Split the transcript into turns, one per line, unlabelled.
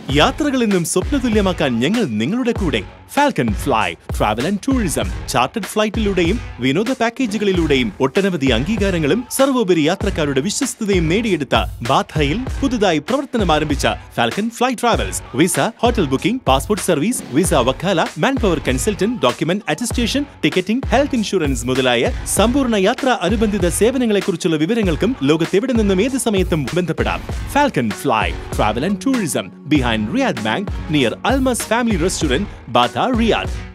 യാത്രകൾ എന്നും സ്വപ്നതുല്യമാക്കാൻ ഞങ്ങൾ നിങ്ങളുടെ കൂടെ Falcon Fly travel and tourism chartered ഫ്ലൈറ്റിലൂടെയും വിനോദ പാക്കേജുകളിലൂടെയും ഒട്ടനവധി അംഗീകാരങ്ങളും സർവോപരി യാത്രക്കാരുടെ വിശ്വസ്തതയും നേടിയെടുത്ത ബാധയിൽ പുതുതായി പ്രവർത്തനം ആരംഭിച്ച Falcon Fly travels visa hotel booking passport service visa വക്കാല manpower consultant document attestation ticketing health insurance മുതലായ സമ്പൂർണ്ണ യാത്രാ അനുബന്ധിത സേവനങ്ങളെക്കുറിച്ചുള്ള വിവരങ്ങൾക്കും ലോകത്തെവിടെ നിന്നും ഏത് സമയത്തും ബന്ധപ്പെടാം Falcon Fly travel and tourism behind Riyadh bank near Almas family restaurant Batha Riyadh